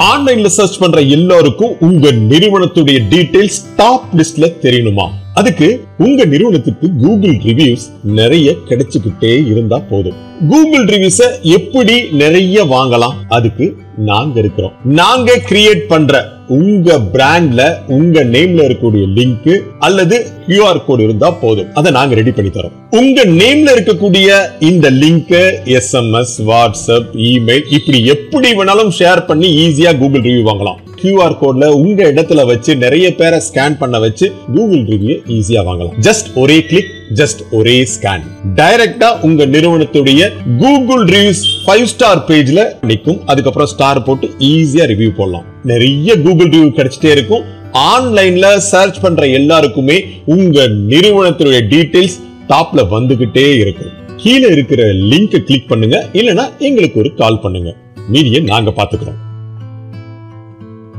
ஆன்லைன்ல சர்ச் பண்ற எல்லாருக்கும் உங்க நிறுவனத்துடைய டீடைல்ஸ் டாப் லிஸ்ட்ல தெரியணுமா அதுக்கு உங்க நிறுவனத்துக்கு கூகுள் ரிவ்யூஸ் நிறைய கிடைச்சுக்கிட்டே இருந்தா போதும் கூகுள் ரிவ்யூஸ எப்படி நிறைய வாங்கலாம் அதுக்கு நாங்க இருக்கிறோம் நாங்க கிரியேட் பண்ற உங்க பிராண்ட்ல உங்க நேம்ல இருக்கக்கூடிய லிங்க் அல்லது QR கோட் இருந்தா போதும் அதை நாங்க ரெடி பண்ணி தரோம் உங்க நேம்ல இருக்கக்கூடிய இந்த லிங்க் எஸ்எம்எஸ் வாட்ஸ்அப் இமெயில் இப்படி எப்படி வேணாலும் ஷேர் பண்ணி ஈஸியா கூகுள் ரிவ்யூ வாங்கலாம் QR கோட்ல உங்க இடத்துல வச்சு நிறைய பேரை ஸ்கேன் பண்ண வச்சு கூகுள் ரிவ்யூ ஈஸியா வாங்கலாம் ஜஸ்ட் ஒரே கிளிக் ஜஸ்ட் ஒரே ஸ்கேன் டைரக்டா உங்க நிறுவனத்துடைய கூகுள் ரிவ்யூஸ் ஃபைவ் ஸ்டார் பேஜ்ல நிற்கும் அதுக்கப்புறம் ஸ்டார் போட்டு ஈஸியா ரிவ்யூ போடலாம் நிறைய கூகுள் ரிவ்யூ கிடைச்சிட்டே இருக்கும் ஆன்லைன்ல சர்ச் பண்ற எல்லாருக்குமே உங்க நிறுவனத்துடைய டீடைல்ஸ் டாப்ல வந்துகிட்டே இருக்கும் கீழே இருக்கிற லிங்க் கிளிக் பண்ணுங்க இல்லனா எங்களுக்கு ஒரு கால் பண்ணுங்க மீதியை நாங்க பாத்துக்கிறோம்